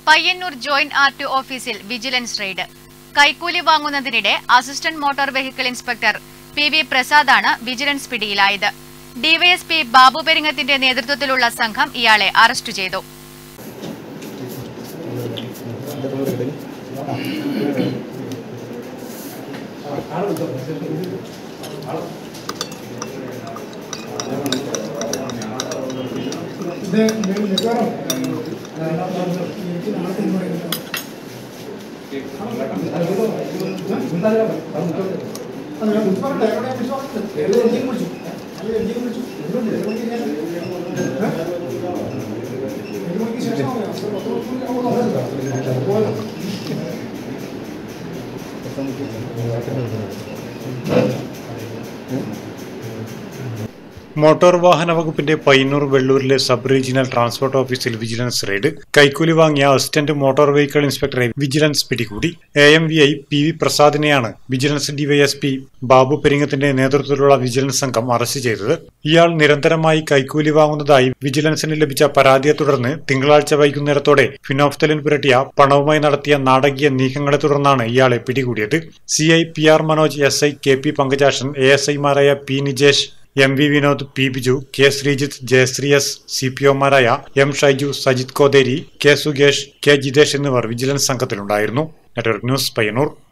Payyanur joint R T ഓഫീസിൽ vigilance raid കൈക്കൂലി വാങ്ങുന്നതിനിടെ assistant motor vehicle inspector P V പ്രസാദാണ് വിജിലൻസ് പിടിയിലായത് ഡിവൈഎസ്പി ബാബു പെരിങ്ങത്തിന്റെ നേതൃത്വത്തിലുള്ള സംഘം ഇയാളെ അറസ്റ്റ് ചെയ്തു ഇത് മിക്കവാറും എനിക്ക് നാളെ തീരുമാനിക്കാം മോട്ടോർ വാഹന വകുപ്പിന്റെ പയ്യന്നൂർ വെള്ളൂരിലെ സബ് റീജിയണൽ ട്രാൻസ്പോർട്ട് ഓഫീസിൽ വിജിലൻസ് റെയ്ഡ് കൈക്കൂലി വാങ്ങിയ അസിസ്റ്റന്റ് മോട്ടോർ വെഹിക്കിൾ ഇൻസ്പെക്ടറെ വിജിലൻസ് പിടികൂടി A M V I P V പ്രസാദിനെയാണ് വിജിലൻസ് ഡിവൈഎസ്പി ബാബു പെരിങ്ങത്തിന്റെ നേതൃത്വത്തിലുള്ള വിജിലൻസ് സംഘം അറസ്റ്റ് ചെയ്തത് ഇയാൾ നിരന്തരമായി കൈക്കൂലി വാങ്ങുന്നതായി വിജിലൻസിന് ലഭിച്ച പരാതിയെ തുടർന്ന് തിങ്കളാഴ്ച വൈകുന്നേരത്തോടെ ഫിനോഫ്തലിൻ പുരട്ടിയ പണവുമായി നടത്തിയ നാടകീയ നീക്കങ്ങളെ തുടർന്നാണ് ഇയാളെ പിടികൂടിയത് C I P R Manoj S I K P Pankajakshan A S ഐമാരായ P Nijesh M V Vinod P Biju K Sreejith Jayasree S C P ഒമാരായ M Shaiju Sajith Kotheri K Sukesh K Jithesh എന്നിവർ വിജിലൻസ് സംഘത്തിലുണ്ടായിരുന്നു നെറ്റ്വർക്ക് ന്യൂസ് പയ്യന്നൂർ